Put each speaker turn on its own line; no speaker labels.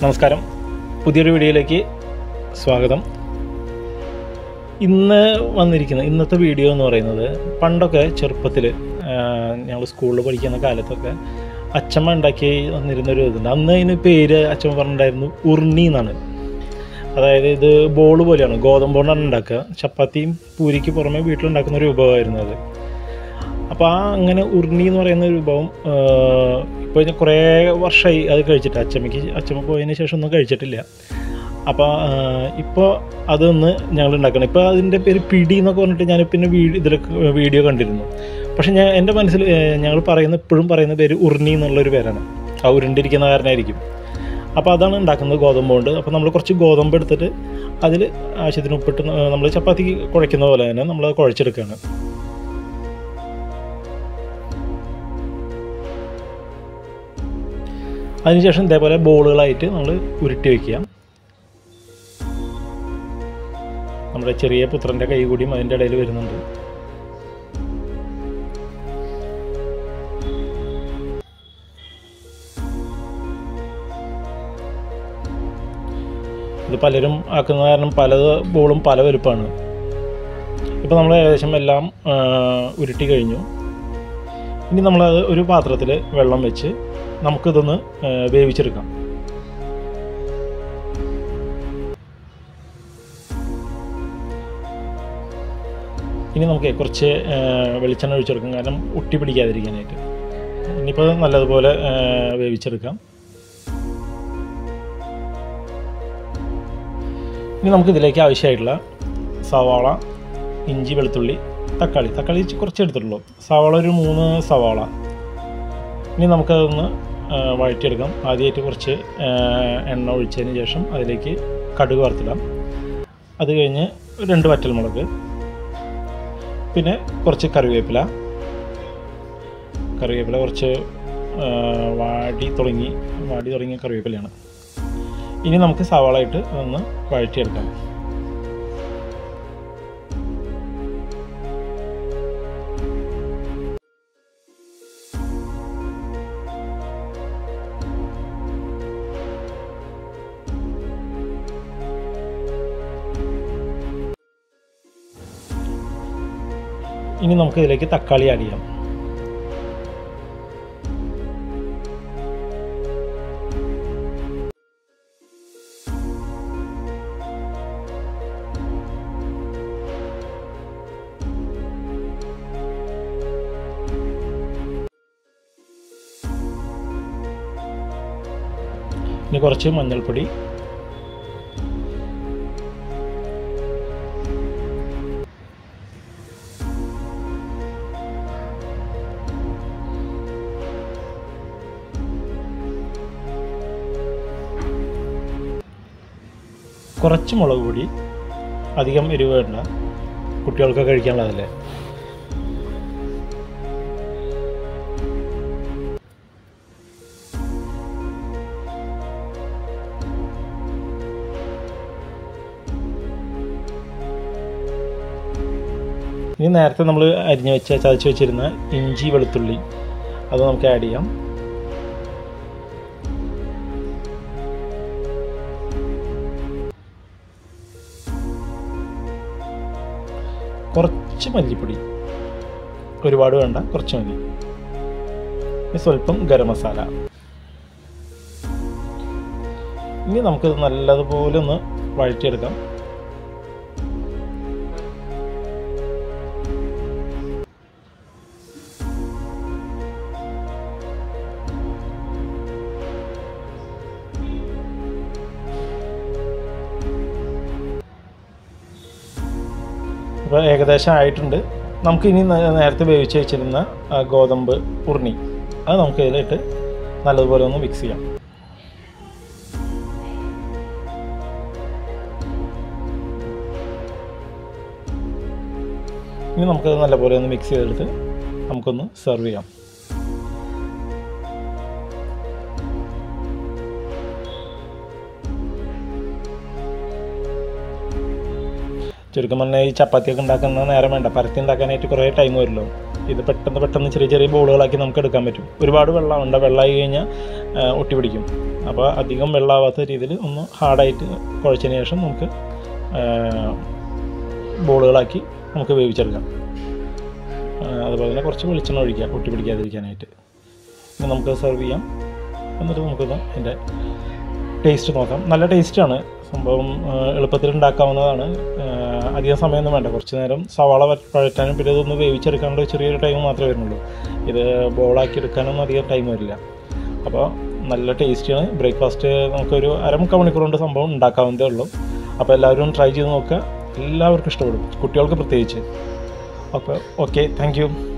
നമസ്കാരം പുതിയൊരു വീഡിയോയിലേക്ക് സ്വാഗതം ഇന്ന് വന്നിരിക്കുന്ന ഇന്നത്തെ വീഡിയോ എന്ന് പറയുന്നത് പണ്ടൊക്കെ ചെറുപ്പത്തിൽ ഞങ്ങൾ സ്കൂളിൽ പഠിക്കുന്ന കാലത്തൊക്കെ അച്ചമ്മ ഉണ്ടാക്കി വന്നിരുന്നൊരു ഇതുണ്ട് അന്ന് അതിന് പേര് അച്ചമ്മ പറഞ്ഞിട്ടുണ്ടായിരുന്നു ഉർണി എന്നാണ് അതായത് ഇത് ബോൾ പോലെയാണ് ഗോതമ്പ് കൊണ്ടാണ് ഉണ്ടാക്കുക ചപ്പാത്തിയും പൂരിക്ക് പുറമെ വീട്ടിലുണ്ടാക്കുന്ന ഒരു വിഭവമായിരുന്നു അത് അപ്പോൾ ആ അങ്ങനെ ഉർണി എന്ന് പറയുന്ന ഒരു വിഭവം ഇപ്പോൾ ഞാൻ കുറേ വർഷമായി അത് കഴിച്ചിട്ട് അച്ചമ്മയ്ക്ക് അച്ചമ്മ പോയതിന് ശേഷം ഒന്നും കഴിച്ചിട്ടില്ല അപ്പോൾ ഇപ്പോൾ അതൊന്ന് ഞങ്ങൾ ഉണ്ടാക്കണം ഇപ്പോൾ അതിൻ്റെ പേര് പിടി എന്നൊക്കെ പറഞ്ഞിട്ട് ഞാൻ പിന്നെ വീഡിയോ ഇതിലൊക്കെ വീഡിയോ കണ്ടിരുന്നു പക്ഷേ ഞാൻ എൻ്റെ മനസ്സിൽ ഞങ്ങൾ പറയുന്ന ഇപ്പോഴും പറയുന്ന പേര് ഉർണി എന്നുള്ളൊരു പേരാണ് ആ ഉരുണ്ടിരിക്കുന്ന കാരനായിരിക്കും അപ്പോൾ അതാണ് ഉണ്ടാക്കുന്നത് ഗോതമ്പ് കൊണ്ട് അപ്പോൾ നമ്മൾ കുറച്ച് ഗോതമ്പ് എടുത്തിട്ട് അതിൽ ആവശ്യത്തിന് ഉപ്പിട്ട് നമ്മൾ ചപ്പാത്തിക്ക് കുഴയ്ക്കുന്ന പോലെ തന്നെ നമ്മൾ കുഴച്ചെടുക്കുകയാണ് അതിനുശേഷം ഇതേപോലെ ബോളുകളായിട്ട് നമ്മൾ ഉരുട്ടി വയ്ക്കുക നമ്മുടെ ചെറിയ പുത്രൻ്റെ കൈ കൂടിയും അതിൻ്റെ ഇടയിൽ വരുന്നുണ്ട് ഇത് പലരും ആക്കുന്ന കാരണം പല ബോളും പല വലുപ്പമാണ് ഇപ്പോൾ നമ്മൾ ഏകദേശം എല്ലാം ഉരുട്ടി കഴിഞ്ഞു ഇനി നമ്മളത് ഒരു പാത്രത്തിൽ വെള്ളം വെച്ച് നമുക്കിതൊന്ന് വേവിച്ചെടുക്കാം ഇനി നമുക്ക് കുറച്ച് വെളിച്ചെണ്ണ ഒഴിച്ചെടുക്കാം കാരണം ഒട്ടി പിടിക്കാതിരിക്കാനായിട്ട് ഇനിയിപ്പോൾ നല്ലതുപോലെ വേവിച്ചെടുക്കാം ഇനി നമുക്ക് ഇതിലേക്ക് ആവശ്യമായിട്ടുള്ള സവാള ഇഞ്ചി വെളുത്തുള്ളി തക്കാളി തക്കാളി കുറച്ച് എടുത്തിട്ടുള്ളൂ സവാള ഒരു മൂന്ന് സവാള ഇനി നമുക്കതൊന്ന് വഴറ്റിയെടുക്കാം ആദ്യമായിട്ട് കുറച്ച് എണ്ണ ഒഴിച്ചതിന് ശേഷം അതിലേക്ക് കടുക് വറുത്തിടാം അത് കഴിഞ്ഞ് രണ്ട് വറ്റൽമുളക് പിന്നെ കുറച്ച് കറിവേപ്പില കറിവേപ്പില കുറച്ച് വാടി തുടങ്ങി വാടി തുടങ്ങിയ കറിവേപ്പിലയാണ് ഇനി നമുക്ക് സവാള ഇട്ട് ഒന്ന് വഴറ്റിയെടുക്കാം ഇനി നമുക്ക് ഇതിലേക്ക് തക്കാളി ആഡ് ചെയ്യാം ഇനി കുറച്ച് മഞ്ഞൾപ്പൊടി കുറച്ച് മുളക് പൊടി അധികം എരിവ് വേണ്ട കുട്ടികൾക്ക് കഴിക്കാനുള്ളതല്ലേ ഇനി നേരത്തെ നമ്മൾ അരിഞ്ഞു വെച്ച ചതച്ച് വെച്ചിരുന്ന ഇഞ്ചി വെളുത്തുള്ളി അത് നമുക്ക് ആഡ് ചെയ്യാം കുറച്ച് മല്ലിപ്പൊടി ഒരുപാട് വേണ്ട കുറച്ച് മതി ഇനി സ്വല്പം ഗരം മസാല ഇനി നമുക്കിത് നല്ലതുപോലെ ഒന്ന് വഴറ്റിയെടുക്കാം ഇപ്പോൾ ഏകദേശം ആയിട്ടുണ്ട് നമുക്ക് ഇനി നേരത്തെ വേവിച്ച് വെച്ചിരുന്ന ഗോതമ്പ് ഉരുണി അത് നമുക്ക് ഇതിലിട്ട് നല്ലതുപോലെ ഒന്ന് മിക്സ് ചെയ്യാം ഇനി നമുക്കത് നല്ലപോലെ ഒന്ന് മിക്സ് ചെയ്തെടുത്ത് നമുക്കൊന്ന് സെർവ് ചെയ്യാം ചുരുക്കം പറഞ്ഞാൽ ഈ ചപ്പാത്തിയൊക്കെ ഉണ്ടാക്കുന്ന നേരം വേണ്ട പരത്തി ഉണ്ടാക്കാനായിട്ട് കുറേ ടൈം വരുമല്ലോ ഇത് പെട്ടെന്ന് പെട്ടെന്ന് ചെറിയ ചെറിയ ബോളുകളാക്കി നമുക്ക് എടുക്കാൻ പറ്റും ഒരുപാട് വെള്ളം ഉണ്ട് വെള്ളമായി കഴിഞ്ഞാൽ ഒട്ടി പിടിക്കും അപ്പോൾ അധികം വെള്ളമാവാത്ത രീതിയിൽ ഒന്ന് ഹാർഡായിട്ട് കുഴച്ചതിന് ശേഷം നമുക്ക് ബോളുകളാക്കി നമുക്ക് വേവിച്ചെടുക്കാം ആ, അതുപോലെ തന്നെ കുറച്ച് വെളിച്ചെണ്ണ ഒഴിക്കുക ഒട്ടി പിടിക്കാതിരിക്കാനായിട്ട് ഇനി നമുക്ക് സെർവ് ചെയ്യാം എന്നിട്ട് നമുക്കൊന്ന് അതിൻ്റെ ടേസ്റ്റ് നോക്കാം നല്ല ടേസ്റ്റാണ് സംഭവം ആ, എളുപ്പത്തിൽ ഉണ്ടാക്കാവുന്നതാണ് ആ, അധികം സമയമൊന്നും വേണ്ട കുറച്ച് നേരം സവാള വ- വഴറ്റാനും പിന്നെ ഇതൊന്ന് വേവിച്ചെടുക്കാനുള്ള ചെറിയൊരു ടൈം മാത്രമേ വരുന്നുള്ളൂ ഇത് ബോളാക്കി എടുക്കാനൊന്നും അധികം ടൈം വരില്ല അപ്പോൾ നല്ല ടേസ്റ്റിയാണ് ബ്രേക്ക്ഫാസ്റ്റ് നമുക്കൊരു അരമുക്കാൽ മണിക്കൂർ കൊണ്ട് സംഭവം ഉണ്ടാക്കാവുന്നതേ ഉള്ളൂ അപ്പോൾ എല്ലാവരും ട്രൈ ചെയ്ത് നോക്കുക എല്ലാവർക്കും ഇഷ്ടപ്പെടും കുട്ടികൾക്ക് പ്രത്യേകിച്ച് അപ്പോൾ ഓക്കെ താങ്ക് യു